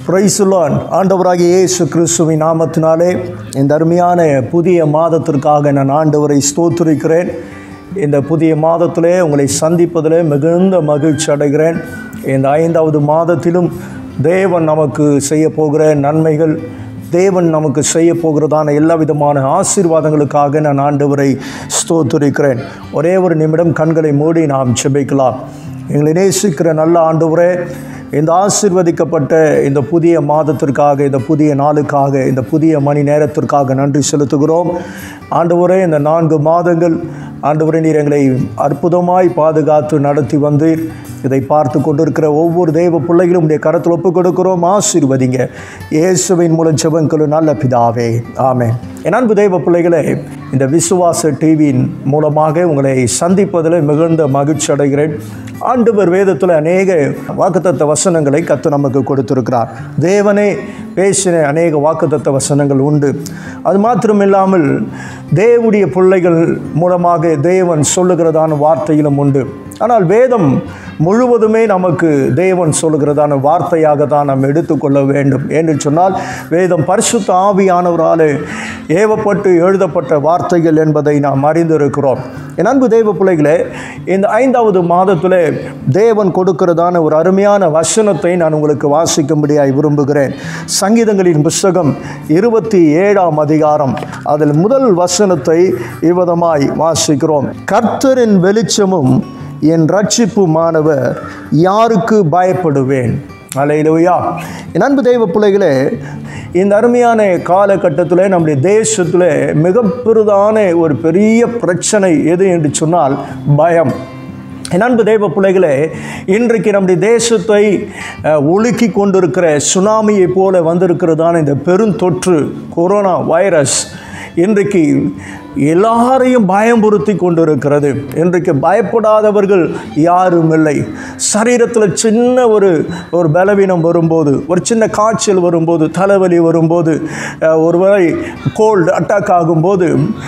பிரைசுலான் ஆண்டவராகிய இயேசு கிறிஸ்துவின் நாமத்தினாலே இந்த அருமையான புதிய மாதத்திற்காக நான் ஆண்டவரை ஸ்தோத்திரிக்கிறேன் இந்த புதிய மாதத்திலே உங்களை சந்திப்பதிலே மிகுந்த மகிழ்ச்சி அடைகிறேன் இந்த ஐந்தாவது மாதத்திலும் தேவன் நமக்கு செய்ய போகிற நன்மைகள் தேவன் நமக்கு செய்ய போகிறதான எல்லா விதமான ஆசீர்வாதங்களுக்காக நான் ஆண்டவரை ஸ்தோத்திரிக்கிறேன் ஒரே ஒரு நிமிடம் கண்களை மூடி நாம் செபிக்கலாம் எங்களை நேசிக்கிற நல்ல ஆண்டவரே இந்த ஆசிர்வதிக்கப்பட்ட இந்த புதிய மாதத்திற்காக இந்த புதிய நாளுக்காக இந்த புதிய மணி நேரத்திற்காக நன்றி செலுத்துகிறோம் ஆண்டவரே இந்த நான்கு மாதங்கள் ஆண்டவரே நீர் எங்களை அற்புதமாய் பாதுகாத்து நடத்தி வந்தீர் இதை பார்த்து கொண்டிருக்கிற ஒவ்வொரு தெய்வ பிள்ளைகளும் உடைய கரத்தில் ஒப்புக் கொடுக்கிறோம் ஆசீர்வதிங்க இயேசுவின் மூலம் செவன்களு நல்ல பிதாவே ஆமே என் அன்பு தெய்வ பிள்ளைகளே இந்த விசுவாச டிவியின் மூலமாக உங்களை சந்திப்பதில் மிகுந்த மகிழ்ச்சி அடைகிறேன் ஆண்டவர் வேதத்தில் அநேக வாக்குத்தத்த வசனங்களை கத்து நமக்கு கொடுத்திருக்கிறார் தேவனே பேசின அநேக வாக்குத்தத்த வசனங்கள் உண்டு அது மாத்திரமில்லாமல் தேவனுடைய பிள்ளைகள் மூலமாக தேவன் சொல்லுகிறதான வார்த்தையிலும் உண்டு ஆனால் வேதம் முழுவதுமே நமக்கு தேவன் சொல்லுகிறதான வார்த்தையாக தான் நாம் எடுத்துக்கொள்ள வேண்டும் என்று சொன்னால் வேதம் பரிசுத்த ஆவியானவரால் ஏவப்பட்டு எழுதப்பட்ட வார்த்தைகள் என்பதை நாம் அறிந்திருக்கிறோம் என் அன்பு தெய்வ பிள்ளைகளே இந்த ஐந்தாவது மாதத்தில் தேவன் கொடுக்கிறதான ஒரு அருமையான வசனத்தை நான் உங்களுக்கு வாசிக்கும்படியாய் விரும்புகிறேன் சங்கீதங்களின் புஸ்தகம் இருபத்தி ஏழாம் அதிகாரம் அதில் முதல் வசனத்தை இவ்விதமாய் வாசிக்கிறோம் கர்த்தரின் வெளிச்சமும் என் ரட்சிப்புமானவர் யாருக்கு பயப்படுவேன் அலையிலுயா என் அன்பு தெய்வ பிள்ளைகளே இந்த அருமையான காலகட்டத்தில் நம்முடைய தேசத்தில் மிக பெரிதான ஒரு பெரிய பிரச்சனை எது என்று சொன்னால் பயம் என் அன்பு தெய்வ பிள்ளைகளே இன்றைக்கு நம்முடைய தேசத்தை ஒழுக்கி கொண்டிருக்கிற சுனாமியை போல வந்திருக்கிறதான இந்த பெருந்தொற்று கொரோனா வைரஸ் இன்றைக்கு எல்லாரையும் பயம்புறுத்தி கொண்டிருக்கிறது இன்றைக்கு பயப்படாதவர்கள் யாரும் இல்லை சரீரத்தில் சின்ன ஒரு ஒரு பலவீனம் வரும்போது ஒரு சின்ன காய்ச்சல் வரும்போது தலைவலி வரும்போது ஒருவேளை கோல்டு அட்டாக் ஆகும்போது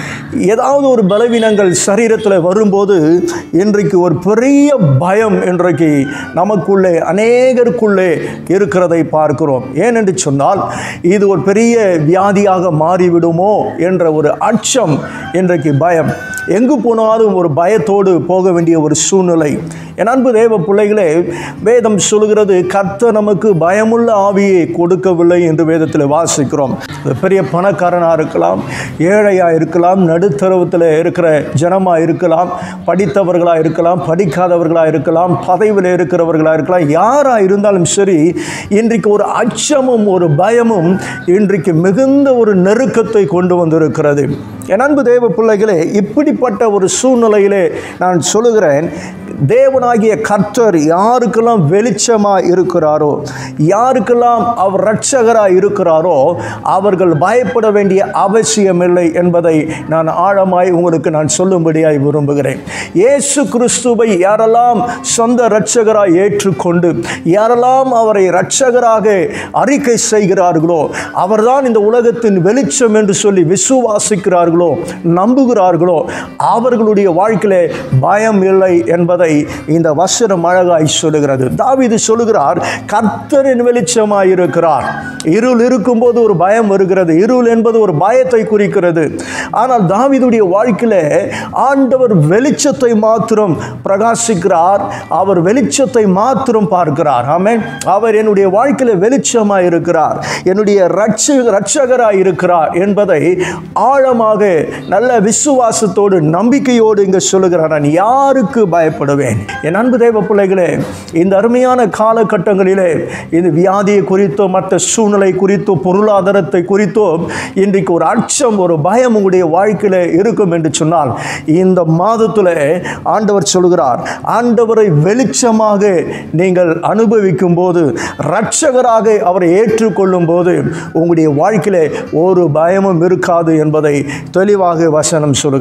ஏதாவது ஒரு பலவீனங்கள் சரீரத்தில் வரும்போது இன்றைக்கு ஒரு பெரிய பயம் இன்றைக்கு நமக்குள்ளே அநேகருக்குள்ளே இருக்கிறதை பார்க்கிறோம் ஏனென்று சொன்னால் இது ஒரு பெரிய வியாதியாக மாறிவிடுமோ என்ற ஒரு அச்சம் இன்றைக்கு பயம் எங்கு போனாலும் ஒரு பயத்தோடு போக வேண்டிய ஒரு சூழ்நிலை என் அன்பு தேவ பிள்ளைகளே வேதம் சொல்கிறது கர்த்த நமக்கு பயமுள்ள ஆவியை கொடுக்கவில்லை என்று வேதத்தில் வாசிக்கிறோம் பெரிய பணக்காரனாக இருக்கலாம் ஏழையாக இருக்கலாம் நடுத்தரவத்தில் இருக்கிற ஜனமாக இருக்கலாம் படித்தவர்களாக இருக்கலாம் படிக்காதவர்களாக இருக்கலாம் பதவியில் இருக்கிறவர்களாக இருக்கலாம் யாராக இருந்தாலும் சரி இன்றைக்கு ஒரு அச்சமும் ஒரு பயமும் இன்றைக்கு மிகுந்த ஒரு நெருக்கத்தை கொண்டு வந்திருக்கிறது என் அன்பு தேவ பிள்ளைகளே இப்படிப்பட்ட ஒரு சூழ்நிலையிலே நான் சொல்லுகிறேன் தேவனாகிய கர்த்தர் யாருக்கெல்லாம் வெளிச்சமாக இருக்கிறாரோ யாருக்கெல்லாம் அவர் ரட்சகராக இருக்கிறாரோ அவர்கள் பயப்பட வேண்டிய அவசியமில்லை என்பதை நான் ஆழமாய் உங்களுக்கு நான் சொல்லும்படியாய் விரும்புகிறேன் இயேசு கிறிஸ்துவை யாரெல்லாம் சொந்த இரட்சகராய் ஏற்றுக்கொண்டு யாரெல்லாம் அவரை இரட்சகராக அறிக்கை செய்கிறார்களோ அவர்தான் இந்த உலகத்தின் வெளிச்சம் என்று சொல்லி விசுவாசிக்கிறார்களோ நம்புகிறார்களோ அவர்களுடைய வாழ்க்கையிலே பயம் இல்லை என்பதை இந்த வசனம் அழகாய் சொல்லுகிறது தாவிது சொல்லுகிறார் கர்த்தரின் வெளிச்சமாய் இருக்கிறார் இருள் இருக்கும்போது ஒரு பயம் வருகிறது இருள் என்பது ஒரு பயத்தை குறிக்கிறது ஆனால் தாவிதுடைய வாழ்க்கையில ஆண்டவர் வெளிச்சத்தை மாத்திரம் பிரகாசிக்கிறார் அவர் வெளிச்சத்தை மாத்திரம் பார்க்கிறார் ஆமென் அவர் என்னுடைய வாழ்க்கையில வெளிச்சமாய் இருக்கிறார் என்னுடைய ரட்ச ரட்சகராய் இருக்கிறார் என்பதை ஆழமாக நல்ல விசுவாசத்தோடு நம்பிக்கையோடு இங்கே சொல்லுகிறார் நான் யாருக்கு பயப்படுவேன் என் அன்பு தேவ பிள்ளைகளே இந்த அருமையான காலகட்டங்களிலே இந்த வியாதியை குறித்தோ மற்ற சூழ்நிலை குறித்தோ பொருளாதாரத்தை குறித்தோ இன்றைக்கு ஒரு அச்சம் ஒரு பயம் உங்களுடைய வாழ்க்கையில் இருக்கும் என்று சொன்னால் இந்த மாதத்தில் ஆண்டவர் சொல்கிறார் ஆண்டவரை வெளிச்சமாக நீங்கள் அனுபவிக்கும் போது இரட்சகராக அவரை ஏற்றுக்கொள்ளும் போது உங்களுடைய வாழ்க்கையில் ஒரு பயமும் இருக்காது என்பதை தெளிவாக வசனம் சொல்கிறது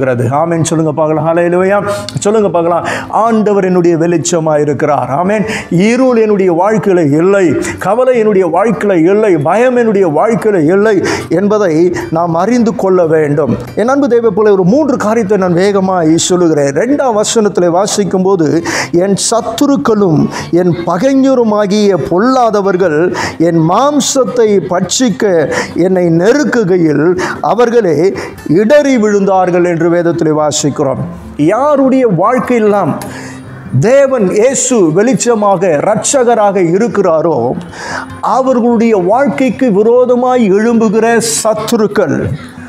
ஆமென் சொல்லுங்க பார்க்கலாம் ஹalleluya சொல்லுங்க பார்க்கலாம் ஆண்டவர் என்னுடைய வெளிச்சமாக இருக்கிறார் ஆமென் இருள் என்னுடைய வாழ்க்கையில் இல்லை கவலை என்னுடைய வாழ்க்கையில் இல்லை பயம் என்னுடைய வாழ்க்கையில் இல்லை என்பதை நாம் அறிந்து கொள்ள வேண்டும் என் அன்பு தெய்வ போல ஒரு மூன்று காரியத்தை நான் வேகமாக சொல்லுகிறேன் ரெண்டாம் வசனத்தில் வாசிக்கும் போது என் சத்துருக்களும் என் பகைஞருமாகிய பொல்லாதவர்கள் என் மாம்சத்தை பட்சிக்க என்னை நெருக்குகையில் அவர்களே இடறி விழுந்தார்கள் என்று வேதத்தில் வாசிக்கிறோம் யாருடைய வாழ்க்கையெல்லாம் தேவன் இயேசு வெளிச்சமாக இரட்சகராக இருக்கிறாரோ அவர்களுடைய வாழ்க்கைக்கு விரோதமாய் எழும்புகிற சத்துருக்கள்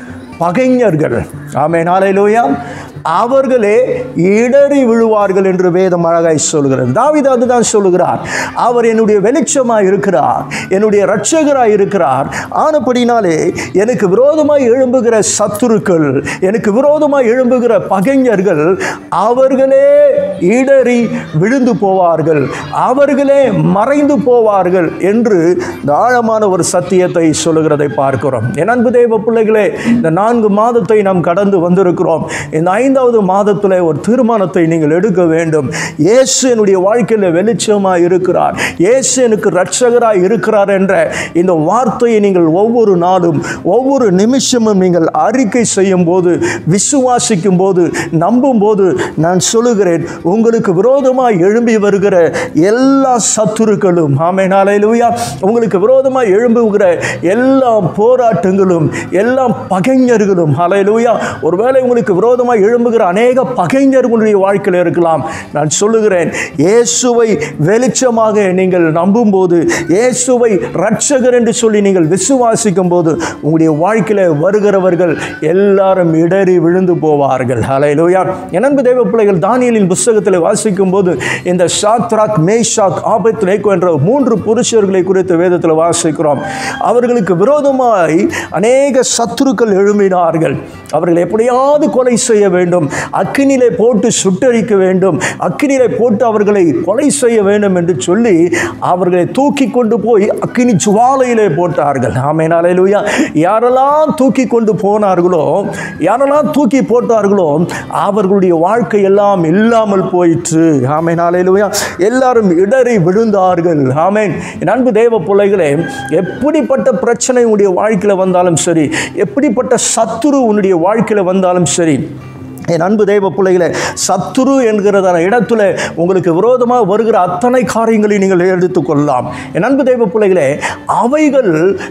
பகைஞர்கள் ஆமே நாளையிலோயா அவர்களே இடறி விழுவார்கள் என்று வேதம் அழகாய் சொல்கிறது தாவித அதுதான் சொல்லுகிறார் அவர் என்னுடைய வெளிச்சமாக இருக்கிறார் என்னுடைய இரட்சகராக இருக்கிறார் ஆனப்படினாலே எனக்கு விரோதமாய் எழும்புகிற சத்துருக்கள் எனக்கு விரோதமாய் எழும்புகிற பகைஞர்கள் அவர்களே இடறி விழுந்து போவார்கள் அவர்களே மறைந்து போவார்கள் என்று இந்த ஆழமான ஒரு சத்தியத்தை சொல்லுகிறதை பார்க்கிறோம் என் அன்பு தெய்வ பிள்ளைகளே இந்த நான்கு மாதத்தை நாம் கடந்து வந்திருக்கிறோம் இந்த ஐந்தாவது மாதத்தில் ஒரு தீர்மானத்தை நீங்கள் எடுக்க வேண்டும் இயேசு என்னுடைய வாழ்க்கையில் வெளிச்சமாக இருக்கிறார் இயேசு எனக்கு ரட்சகராக இருக்கிறார் என்ற இந்த வார்த்தையை நீங்கள் ஒவ்வொரு நாளும் ஒவ்வொரு நிமிஷமும் நீங்கள் அறிக்கை செய்யும் போது விசுவாசிக்கும் போது நம்பும் போது நான் சொல்லுகிறேன் உங்களுக்கு விரோதமாக எழும்பி வருகிற எல்லா சத்துருக்களும் ஆமை நாளையிலுயா உங்களுக்கு விரோதமாக எழும்புகிற எல்லா போராட்டங்களும் எல்லா பகைஞர்களும் அலையிலுயா ஒருவேளை உங்களுக்கு விரோதமாக எழும்புகிற அநேக பகைஞர்களுடைய வாழ்க்கையில் இருக்கலாம் நான் சொல்லுகிறேன் இயேசுவை வெளிச்சமாக நீங்கள் நம்பும்போது இயேசுவை ரட்சகர் என்று சொல்லி நீங்கள் விசுவாசிக்கும் போது உங்களுடைய வாழ்க்கையில் வருகிறவர்கள் எல்லாரும் இடறி விழுந்து போவார்கள் அலையிலுயா எனன்பு தெய்வ பிள்ளைகள் தானியலின் புஸ்தகத்தில் வாசிக்கும் போது இந்த ஷாத்ராக் மேஷாக் ஆபத் லேக்கோ என்ற மூன்று புருஷர்களை குறித்து வேதத்தில் வாசிக்கிறோம் அவர்களுக்கு விரோதமாய் அநேக சத்துருக்கள் எழும்பினார்கள் அவர்கள் எப்படியாவது கொலை செய்ய வேண்டும் அக்கினிலே போட்டு சுட்டரிக்க வேண்டும் அக்கினிலே போட்டு அவர்களை கொலை செய்ய வேண்டும் என்று சொல்லி அவர்களை தூக்கி கொண்டு போய் அக்கினி ஜுவாலையிலே போட்டார்கள் ஆமேன் அலையிலுயா யாரெல்லாம் தூக்கி கொண்டு போனார்களோ யாரெல்லாம் தூக்கி போட்டார்களோ அவர்களுடைய வாழ்க்கை எல்லாம் இல்லாமல் போயிற்று ஆமேன் அலையிலுயா எல்லாரும் இடறி விழுந்தார்கள் ஆமேன் என் அன்பு தேவ பிள்ளைகளே எப்படிப்பட்ட பிரச்சனை உன்னுடைய வாழ்க்கையில் வந்தாலும் சரி எப்படிப்பட்ட சத்துரு உன்னுடைய வாழ்க்கையில் வந்தாலும் சரி என் அன்பு தெய்வ பிள்ளைகளே சத்துரு என்கிறதான இடத்துல உங்களுக்கு விரோதமாக வருகிற அத்தனை காரியங்களையும் நீங்கள் எடுத்துக்கொள்ளலாம் என் அன்பு தெய்வ பிள்ளைகளே அவைகள்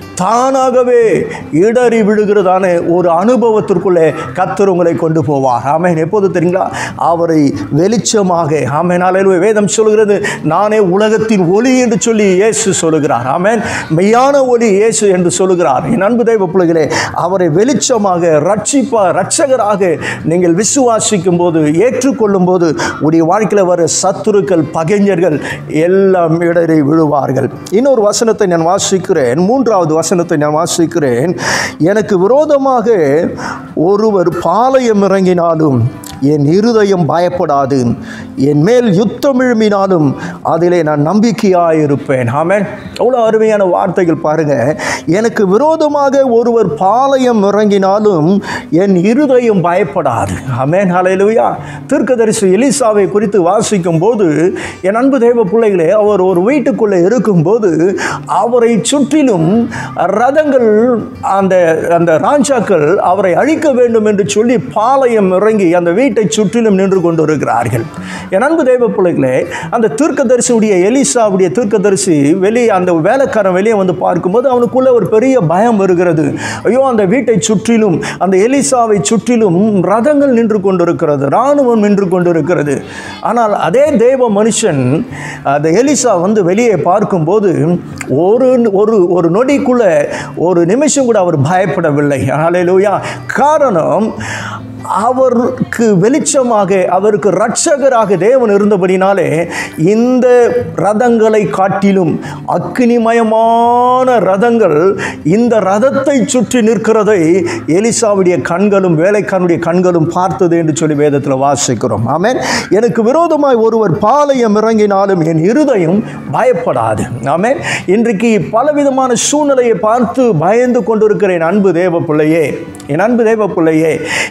தானாகவே இடறி விழுகிறதான ஒரு அனுபவத்திற்குள்ளே கத்தர் உங்களை கொண்டு போவார் ஆமேன் எப்போது தெரியுங்களா அவரை வெளிச்சமாக ஆமேன் அலையிலுவே வேதம் சொல்கிறது நானே உலகத்தின் ஒளி என்று சொல்லி இயேசு சொல்லுகிறார் ஆமேன் மெய்யான ஒளி இயேசு என்று சொல்லுகிறார் என் அன்பு தெய்வ பிள்ளைகளே அவரை வெளிச்சமாக ரட்சிப்பா ரட்சகராக நீங்கள் விசுவாசிக்கும் போது ஏற்றுக்கொள்ளும் போது உடைய வாழ்க்கையில் வர சத்துருக்கள் பகைஞர்கள் எல்லாம் இடறி விழுவார்கள் இன்னொரு வசனத்தை நான் வாசிக்கிறேன் மூன்றாவது வசனத்தை நான் வாசிக்கிறேன் எனக்கு விரோதமாக ஒருவர் பாளையம் இறங்கினாலும் என் இருதயம் பயப்படாது என் மேல் யுத்தம் எழும்பினாலும் அதிலே நான் நம்பிக்கையாக இருப்பேன் ஆமென் அவ்வளோ அருமையான வார்த்தைகள் பாருங்க எனக்கு விரோதமாக ஒருவர் பாளையம் இறங்கினாலும் என் இருதயம் பயப்படாது ஆமென் ஹalleluya தீர்க்கதரிசி எலிசாவை குறித்து வாசிக்கும் போது என் அன்பு தேவ பிள்ளைகளே அவர் ஒரு வீட்டுக்குள்ளே இருக்கும்போது அவரை சுற்றிலும் ரதங்கள் அந்த அந்த ராஜாக்கள் அவரை அழிக்க வேண்டும் என்று சொல்லி பாளையம் இறங்கி அந்த வீட்டை சுற்றிலும் நின்று கொண்டு இருக்கிறார்கள் என் அன்பு தேவ பிள்ளைகளே அந்த தீர்க்கதரிசியுடைய எலிசாவுடைய தீர்க்கதரிசி வெளியே அந்த வேலைக்காரன் வெளியே வந்து பார்க்கும்போது அவனுக்குள்ள ஒரு பெரிய பயம் வருகிறது ஐயோ அந்த வீட்டை சுற்றிலும் அந்த எலிசாவை சுற்றிலும் ரதங்கள் நின்று கொண்டிருக்கிறது இராணுவம் நின்று கொண்டிருக்கிறது ஆனால் அதே தேவ மனுஷன் அந்த எலிசா வந்து வெளியே பார்க்கும்போது ஒரு ஒரு ஒரு நொடிக்குள்ள ஒரு நிமிஷம் கூட அவர் பயப்படவில்லை ஹalleluya காரணம் அவருக்கு வெளிச்சமாக அவருக்கு ரட்சகராக தேவன் இருந்தபடினாலே இந்த ரதங்களை காட்டிலும் அக்னிமயமான ரதங்கள் இந்த ரதத்தை சுற்றி நிற்கிறதை எலிசாவுடைய கண்களும் வேலைக்காரனுடைய கண்களும் பார்த்தது என்று சொல்லி வேதத்தில் வாசிக்கிறோம் ஆமென் எனக்கு விரோதமாய் ஒருவர் பாளையம் இறங்கினாலும் என் இருதயம் பயப்படாது ஆமென் இன்றைக்கு பலவிதமான சூழ்நிலையை பார்த்து பயந்து கொண்டிருக்கிற என் அன்பு தேவ பிள்ளையே என் அன்பு தேவ பிள்ளையே இன்றைக்கு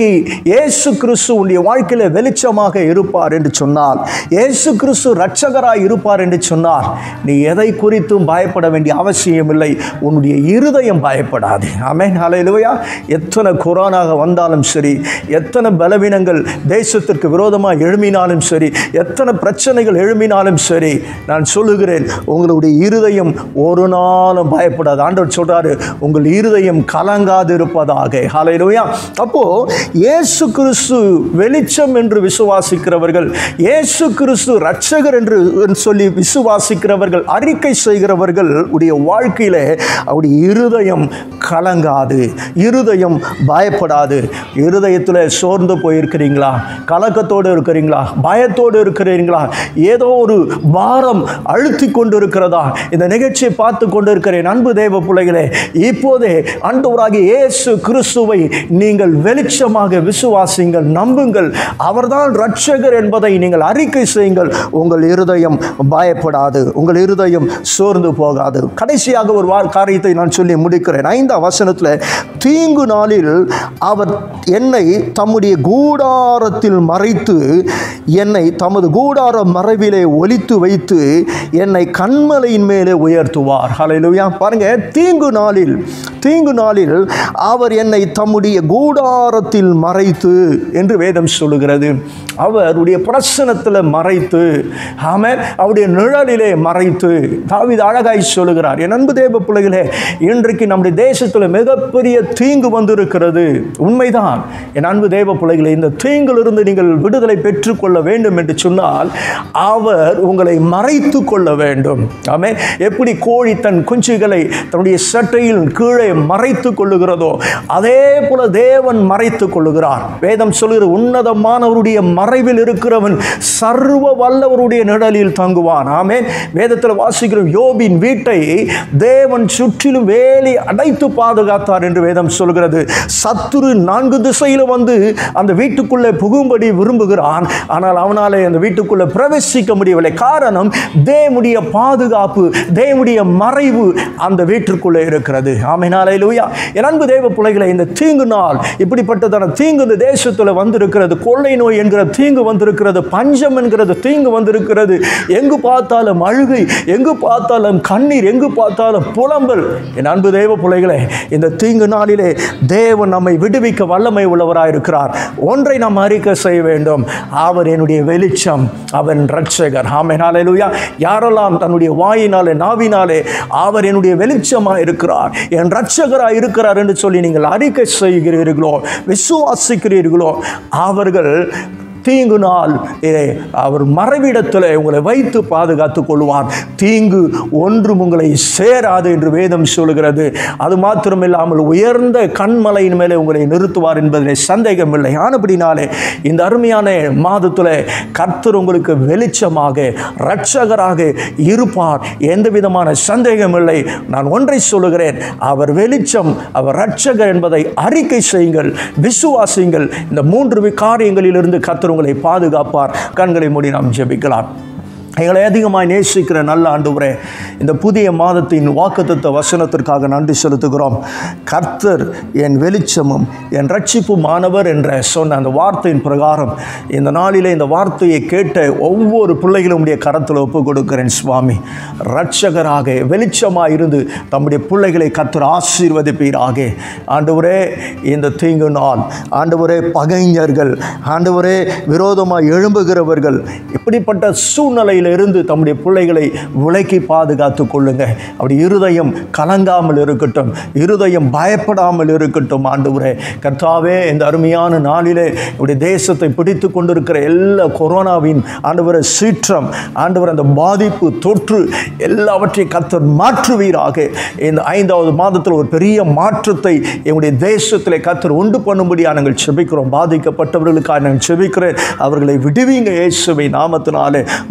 இன்றைக்கு இயேசு கிறிஸ்து உன்னுடைய வாழ்க்கையில் வெளிச்சமாக இருப்பார் என்று சொன்னால் இயேசு கிறிஸ்து ரட்சகராய் இருப்பார் என்று சொன்னால் நீ எதை குறித்தும் பயப்பட வேண்டிய அவசியம் இல்லை உன்னுடைய இருதயம் பயப்படாது ஆமென் ஹalleluya எத்தனை கொரோனாக வந்தாலும் சரி எத்தனை பலவீனங்கள் தேசத்திற்கு விரோதமாக எழும்பினாலும் சரி எத்தனை பிரச்சனைகள் எழும்பினாலும் சரி நான் சொல்லுகிறேன் உங்களுடைய இருதயம் ஒரு நாளும் பயப்படாது ஆண்டவர் சொல்றாரு உங்கள் இருதயம் கலங்காது இருப்பதாக ஹalleluya அப்போ இயேசு கிறிஸ்து வெளிச்சம் என்று விசுவாசிக்கிறவர்கள் இயேசு கிறிஸ்து ரட்சகர் என்று சொல்லி விசுவாசிக்கிறவர்கள் அறிக்கை செய்கிறவர்கள் உடைய வாழ்க்கையில அவருடைய இருதயம் கலங்காது இருதயம் பயப்படாது இருதயத்தில் சோர்ந்து போயிருக்கிறீங்களா கலக்கத்தோடு இருக்கிறீங்களா பயத்தோடு இருக்கிறீங்களா ஏதோ ஒரு பாரம் அழுத்தி கொண்டு இருக்கிறதா இந்த நிகழ்ச்சியை பார்த்து கொண்டு இருக்கிறேன் அன்பு தேவ பிள்ளைகளே இப்போதே ஆண்டவராகிய இயேசு கிறிஸ்துவை நீங்கள் வெளிச்சமாக விசுவாசிங்கள் நம்புங்கள் அவர்தான் ரட்சகர் என்பதை நீங்கள் அறிக்கை செய்யுங்கள் உங்கள் இருதயம் பயப்படாது உங்கள் இருதயம் சோர்ந்து போகாது கடைசியாக ஒரு வா- காரியத்தை நான் சொல்லி முடிக்கிறேன் ஐந்தாம் வசனத்தில் தீங்கு நாளில் அவர் என்னை தம்முடைய கூடாரத்தில் மறைத்து என்னை தமது கூடார மறைவிலே ஒலித்து வைத்து என்னை கண்மலையின் மேலே உயர்த்துவார் ஹalleluya பாருங்க தீங்கு நாளில் தீங்கு நாளில் அவர் என்னை தம்முடைய கூடாரத்தில் மறைத்து என்று வேதம் சொல்லுகிறது அவருடைய பிரசனத்தில் மறைத்து ஆமென் அவருடைய நிழலிலே மறைத்து தாவீது அழகாய் சொல்லுகிறார் என் அன்பு தேவ பிள்ளைகளே இன்றைக்கு நம்முடைய தேசத்தில் மிகப்பெரிய தீங்கு வந்திருக்கிறது உண்மைதான் என் அன்பு தேவ பிள்ளைகளே இந்த தீங்கிலிருந்து நீங்கள் விடுதலை பெற்றுக்கொள்ள வேண்டும் என்று சொன்னால் அவர் உங்களை மறைத்து கொள்ள வேண்டும் ஆமென் எப்படி கோழி தன் குஞ்சுகளை தன்னுடைய சட்டையில் கீழே மறைத்து கொள்ளுகிறதோ அதே போல தேவன் மறைத்து கொள்ளுகிறார் வேதம் சொல்லுகிற உன்னதமானவருடைய மறைவில் இருக்கிறவன் சர்வ வல்லவருடைய நிழலில் தங்குவான் ஆமென் வேதத்தில் வாசிக்கிறோம் யோபின் வீட்டை தேவன் சுற்றிலும் வேலி அடைத்து பாதுகாத்தார் என்று வேதம் சொல்கிறது சத்துரு நான்கு திசையிலும் வந்து அந்த வீட்டுக்குள்ளே புகும்படி விரும்புகிறான் ஆனால் அவனாலே அந்த வீட்டுக்குள்ளே பிரவேசிக்க முடியவில்லை காரணம் தேவனுடைய பாதுகாப்பு தேவனுடைய மறைவு அந்த வீட்டிற்குள்ளே இருக்கிறது ஆமைனாலே லூயா என் அன்பு தேவ பிள்ளைகளை இந்த தீங்கு நாள் இப்படிப்பட்டதான தீங்கு இந்த தேசத்தில் வந்திருக்கிறது கொள்ளை நோய் என்கிற தீங்கு வந்திருக்கிறது பஞ்சம் என்கிறது தீங்கு வந்திருக்கிறது எங்கு பார்த்தாலும் அழுகை எங்கு பார்த்தாலும் கண்ணீர் எங்கு பார்த்தாலும் புலம்பல் என் அன்பு தேவ பிள்ளைகளே இந்த தீங்கு நாளிலே தேவன் நம்மை விடுவிக்க வல்லமை உள்ளவராய் இருக்கிறார் ஒன்றை நாம் அறிக்கை செய்ய வேண்டும் அவர் என்னுடைய வெளிச்சம் அவன் ரட்சகர் ஆமென் ஹalleluya யாரெல்லாம் தன்னுடைய வாயினாலே நாவினாலே அவர் என்னுடைய வெளிச்சமாக இருக்கிறார் என் ரட்சகராக இருக்கிறார் என்று சொல்லி நீங்கள் அறிக்கை செய்கிறீர்களோ விசுவாசிக்கிறீர்களோ அவர்கள் தீங்கு நாள் ஏ, அவர் மறைவிடத்தில் உங்களை வைத்து பாதுகாத்துக் கொள்வார் தீங்கு ஒன்றும் உங்களை சேராது என்று வேதம் சொல்கிறது அது மாத்திரமில்லாமல் உயர்ந்த கண்மலையின் மேலே உங்களை நிறுத்துவார் என்பதிலே சந்தேகமில்லை ஆனபடினாலே இந்த அருமையான மாதத்தில் கர்த்தர் உங்களுக்கு வெளிச்சமாக ரட்சகராக இருப்பார் எந்த விதமான சந்தேகமில்லை நான் ஒன்றை சொல்லுகிறேன் அவர் வெளிச்சம் அவர் ரட்சகர் என்பதை அறிக்கை செய்யுங்கள் விசுவாசியுங்கள் இந்த மூன்று வி- காரியங்களிலிருந்து கர்த்தர் உங்களை பாதுகாப்பார் கண்களை மூடி நாம் ஜெபிக்கலாம் எங்களை அதிகமாக நேசிக்கிற நல்ல ஆண்டவரே இந்த புதிய மாதத்தின் வாக்குத்தத்த வசனத்திற்காக நன்றி செலுத்துகிறோம் கர்த்தர் என் வெளிச்சமும் என் ரட்சிப்புமானவர் என்ற சொன்ன அந்த வார்த்தையின் பிரகாரம் இந்த நாளிலே இந்த வார்த்தையை கேட்ட ஒவ்வொரு பிள்ளைகளும் உடைய கரத்தில் ஒப்பு கொடுக்கிறேன் சுவாமி ரட்சகராக வெளிச்சமாக இருந்து தம்முடைய பிள்ளைகளை கர்த்தர் ஆசீர்வதிப்பீராக ஆண்டவரே இந்த தீங்கு நாள் ஆண்டவரே பகைஞர்கள் ஆண்டவரே விரோதமாக எழும்புகிறவர்கள் இப்படிப்பட்ட சூழ்நிலையிலிருந்து தம்முடைய பிள்ளைகளை விலக்கி பாதுகாத்து கொள்ளுங்க அப்படி இருதயம் கலங்காமல் இருக்கட்டும் இருதயம் பயப்படாமல் இருக்கட்டும் ஆண்டவரே கர்த்தாவே இந்த அருமையான நாளிலே இப்படி தேசத்தை பிடித்து கொண்டிருக்கிற எல்லா கொரோனாவின் ஆண்டவரை சீற்றம் ஆண்டவர் அந்த பாதிப்பு தொற்று எல்லாவற்றையும் கர்த்தர் மாற்றுவீராக இந்த ஐந்தாவது மாதத்தில் ஒரு பெரிய மாற்றத்தை எங்களுடைய தேசத்திலே கர்த்தர் உண்டு பண்ணும்படியாக நாங்கள் செபிக்கிறோம் பாதிக்கப்பட்டவர்களுக்காக நாங்கள் செபிக்கிறேன் அவர்களை விடுவீங்க இயேசுவை நாமத்தினாலே மருத்துவமனை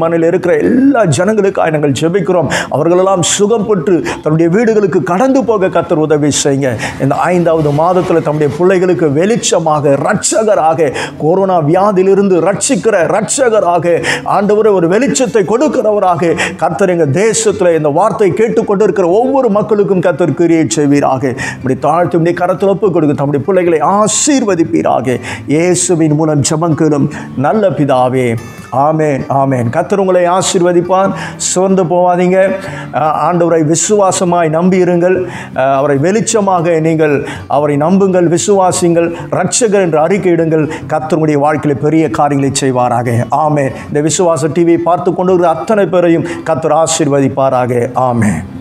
மருத்துவமனையில் இருக்கிற எல்லா ஜனங்களுக்காக நாங்கள் ஜெபிக்கிறோம் அவர்களெல்லாம் சுகம் பெற்று தன்னுடைய வீடுகளுக்கு கடந்து போக கத்தர் உதவி செய்யுங்க இந்த ஐந்தாவது மாதத்தில் தம்முடைய பிள்ளைகளுக்கு வெளிச்சமாக ரட்சகராக கொரோனா வியாதியிலிருந்து ரட்சிக்கிற ரட்சகராக ஆண்டவரை ஒரு வெளிச்சத்தை கொடுக்கிறவராக கத்தர் எங்கள் தேசத்தில் இந்த வார்த்தை கேட்டுக்கொண்டிருக்கிற ஒவ்வொரு மக்களுக்கும் கத்தர் கிரியை செய்வீராக இப்படி தாழ்த்து இப்படி கரத்தில் ஒப்பு கொடுக்க தம்முடைய பிள்ளைகளை ஆசீர்வதிப்பீராக இயேசுவின் மூலம் ஜெபங்களும் நல்ல பிதாவே ஆமேன் ஆமேன் கத்தர் உங்களை ஆசீர்வதிப்பான் சோர்ந்து போவாதீங்க அஹ், ஆண்டவரை விசுவாசமாய் நம்பியிருங்கள் அஹ், அவரை வெளிச்சமாக நீங்கள் அவரை நம்புங்கள் விசுவாசிங்கள் ரட்சகர் என்று அறிக்கையிடுங்கள் கத்தருடைய வாழ்க்கையில் பெரிய காரியங்களை செய்வாராக ஆமேன் இந்த விசுவாச டிவியை பார்த்து கொண்டு அத்தனை பேரையும் கத்தர் ஆசீர்வதிப்பாராக ஆமேன்